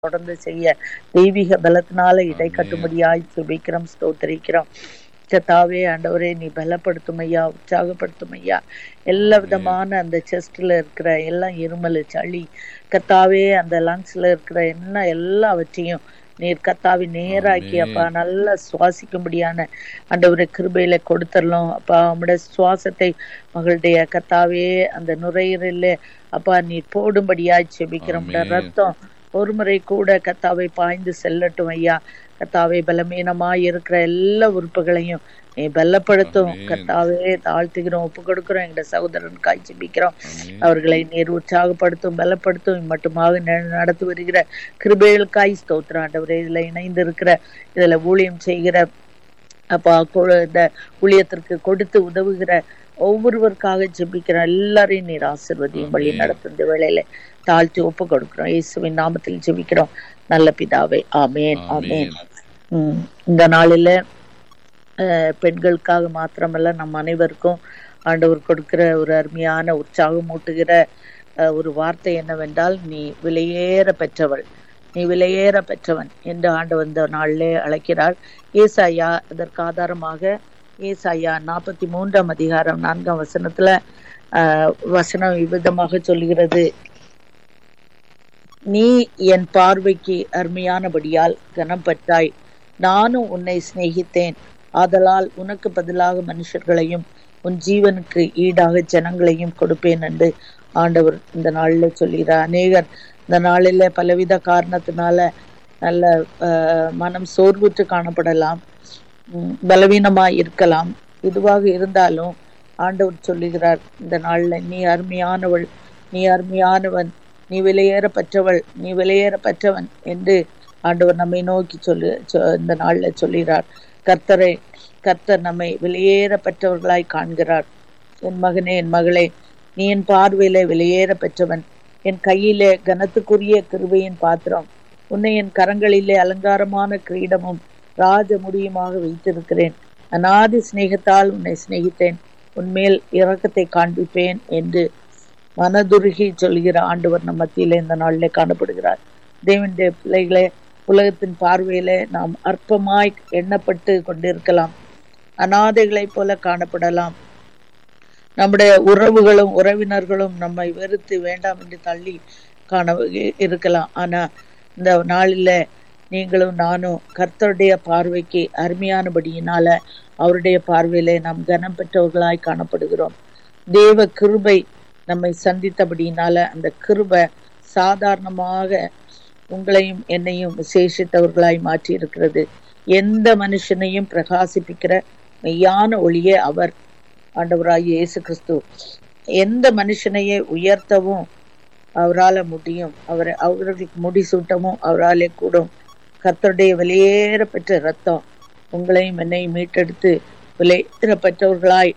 தொடர்ந்து செய்ய தெய்வீக பலத்தினால இடை கட்டும்படியாய் சுபிக்கிறோம் ஸ்தோத்திரிக்கிறோம் கத்தாவே ஆண்டவரே நீ பலப்படுத்தும் ஐயா உற்சாகப்படுத்தும் ஐயா எல்லா விதமான அந்த செஸ்ட்ல இருக்கிற எல்லாம் இருமல் சளி கத்தாவே அந்த லங்ஸ்ல இருக்கிற என்ன எல்லாவற்றையும் நீர் கத்தாவி நேராக்கி அப்பா நல்லா சுவாசிக்கும்படியான ஆண்டவரை கிருபையில கொடுத்துடலாம் அப்பா அவனுடைய சுவாசத்தை மகளுடைய கத்தாவே அந்த நுரையீரல்ல அப்பா நீர் போடும்படியாய் செபிக்கிறோம் ரத்தம் ஒரு முறை கூட கத்தாவை பாய்ந்து செல்லட்டும் ஐயா கத்தாவை பலமீனமாய் இருக்கிற எல்லா உறுப்புகளையும் நீ பலப்படுத்தும் கத்தாவே தாழ்த்துகிறோம் ஒப்பு கொடுக்கிறோம் எங்க சகோதரன் காய் ஜெபிக்கிறோம் அவர்களை நீர் உற்சாகப்படுத்தும் பலப்படுத்தும் மட்டுமாக நடத்தி வருகிற கிருபைகளுக்காய் ஸ்தோத்திரம் ஆண்டவரே இதுல இணைந்து இருக்கிற இதுல ஊழியம் செய்கிற அப்பா இந்த ஊழியத்திற்கு கொடுத்து உதவுகிற ஒவ்வொருவருக்காக ஜெபிக்கிற எல்லாரையும் நீர் ஆசிர்வதியும் வழி நடத்தும் இந்த வேளையில தாழ்த்தி ஒப்பு கொடுக்கிறோம் இயேசுவின் நாமத்தில் ஜெபிக்கிறோம் நல்ல பிதாவே ஆமேன் ஆமேன் உம் இந்த நாளில பெண்களுக்காக மாத்திரமல்ல நம் அனைவருக்கும் ஆண்டவர் கொடுக்கிற ஒரு அருமையான உற்சாகம் ஊட்டுகிற ஒரு வார்த்தை என்னவென்றால் நீ விலையேற பெற்றவள் நீ விலையேற பெற்றவன் என்று ஆண்டு வந்த நாளிலே அழைக்கிறாள் ஏசாயா அதற்கு ஆதாரமாக ஏசாயா நாற்பத்தி மூன்றாம் அதிகாரம் நான்காம் வசனத்துல ஆஹ் வசனம் விவிதமாக சொல்கிறது நீ என் பார்வைக்கு அருமையானபடியால் கனம் பெற்றாய் நானும் உன்னை சிநேகித்தேன் ஆதலால் உனக்கு பதிலாக மனுஷர்களையும் உன் ஜீவனுக்கு ஈடாக ஜனங்களையும் கொடுப்பேன் என்று ஆண்டவர் இந்த நாளில் சொல்கிறார் அநேகர் இந்த நாளில் பலவித காரணத்தினால நல்ல மனம் சோர்வுற்று காணப்படலாம் பலவீனமாய் இருக்கலாம் இதுவாக இருந்தாலும் ஆண்டவர் சொல்லுகிறார் இந்த நாள்ல நீ அருமையானவள் நீ அருமையானவன் நீ விலையேற பெற்றவள் நீ விலையேற பெற்றவன் என்று ஆண்டவர் நம்மை நோக்கி சொல்லு இந்த நாள்ல சொல்கிறார் கர்த்தரை கர்த்தர் நம்மை வெளியேற பெற்றவர்களாய் காண்கிறார் என் மகனே என் மகளே நீ என் பார்வையில வெளியேற பெற்றவன் என் கையிலே கனத்துக்குரிய கிருபையின் பாத்திரம் உன்னை என் கரங்களிலே அலங்காரமான கிரீடமும் ராஜ முடியுமாக வைத்திருக்கிறேன் அநாதி சிநேகத்தால் உன்னை சிநேகித்தேன் உன்மேல் இரக்கத்தை காண்பிப்பேன் என்று மனதுருகி சொல்கிற ஆண்டவர் நம் மத்தியில இந்த நாளிலே காணப்படுகிறார் தேவனுடைய பிள்ளைகளே உலகத்தின் பார்வையில நாம் அற்பமாய் எண்ணப்பட்டு கொண்டிருக்கலாம் அநாதைகளைப் போல காணப்படலாம் நம்முடைய உறவுகளும் உறவினர்களும் நம்மை வெறுத்து வேண்டாம் என்று தள்ளி காண இருக்கலாம் ஆனா இந்த நாளில நீங்களும் நானும் கர்த்தருடைய பார்வைக்கு அருமையானபடியினால அவருடைய பார்வையில நாம் கனம் பெற்றவர்களாய் காணப்படுகிறோம் தேவ கிருபை நம்மை சந்தித்தபடியினால அந்த கிருபை சாதாரணமாக உங்களையும் என்னையும் விசேஷித்தவர்களாய் மாற்றி இருக்கிறது எந்த மனுஷனையும் பிரகாசிப்பிக்கிற மெய்யான ஒளியே அவர் ஆண்டவராகிய இயேசு கிறிஸ்து எந்த மனுஷனையே உயர்த்தவும் அவரால் முடியும் அவரை அவர்களுக்கு முடிசூட்டவும் அவராலே கூடும் கத்தருடைய வெளியேற பெற்ற ரத்தம் உங்களையும் என்னையும் மீட்டெடுத்து விலையேற பெற்றவர்களாய்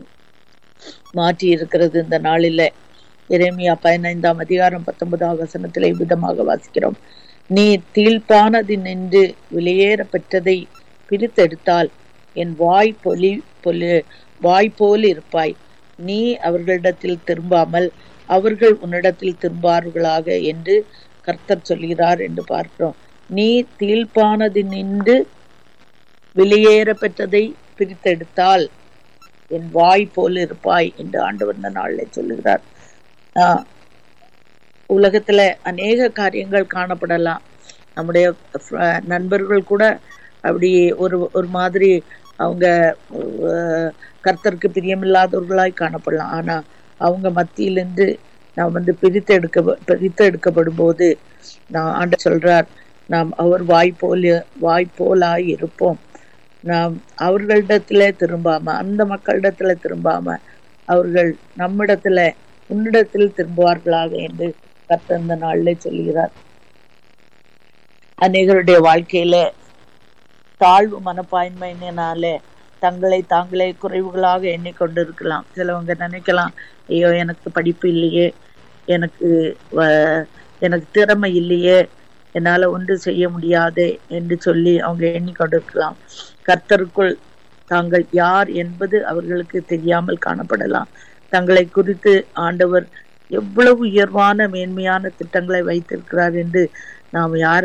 மாற்றி இருக்கிறது இந்த நாளில இறைமையா பதினைந்தாம் அதிகாரம் பத்தொன்பதாம் வசனத்திலே விதமாக வாசிக்கிறோம் நீ தீழ்ப்பானது நின்று வெளியேற பெற்றதை பிரித்தெடுத்தால் என் வாய் பொலி பொலி வாய் போல் இருப்பாய் நீ அவர்களிடத்தில் திரும்பாமல் அவர்கள் உன்னிடத்தில் திரும்பார்களாக என்று கர்த்தர் சொல்கிறார் என்று பார்க்கிறோம் நீ தீழ்ப்பானது நின்று வெளியேற பெற்றதை பிரித்தெடுத்தால் என் வாய் போல் இருப்பாய் என்று ஆண்டவர் இந்த நாளில் சொல்லுகிறார் ஆஹ் உலகத்துல அநேக காரியங்கள் காணப்படலாம் நம்முடைய நண்பர்கள் கூட அப்படி ஒரு ஒரு மாதிரி அவங்க கர்த்தருக்கு பிரியமில்லாதவர்களாய் காணப்படலாம் ஆனா அவங்க மத்தியிலிருந்து நாம் வந்து பிரித்து எடுக்க பிரித்து எடுக்கப்படும் போது நான் ஆண்ட சொல்றார் நாம் அவர் வாய்ப்போல் வாய்ப்போலாய் இருப்போம் நாம் அவர்களிடத்துல திரும்பாம அந்த மக்களிடத்துல திரும்பாம அவர்கள் நம்மிடத்துல உன்னிடத்தில் திரும்புவார்களாக என்று கர்த்தர் இந்த நாளிலே சொல்கிறார் அநேகருடைய வாழ்க்கையில தாழ்வு மனப்பான்மையினாலே தங்களை தாங்களே குறைவுகளாக எண்ணிக்கொண்டு இருக்கலாம் சிலவங்க நினைக்கலாம் ஐயோ எனக்கு படிப்பு இல்லையே எனக்கு எனக்கு திறமை இல்லையே என்னால ஒன்று செய்ய முடியாது என்று சொல்லி அவங்க எண்ணிக்கொண்டிருக்கலாம் கர்த்தருக்குள் தாங்கள் யார் என்பது அவர்களுக்கு தெரியாமல் காணப்படலாம் தங்களை குறித்து ஆண்டவர் எவ்வளவு உயர்வான மேன்மையான திட்டங்களை வைத்திருக்கிறார் என்று நாம் யார்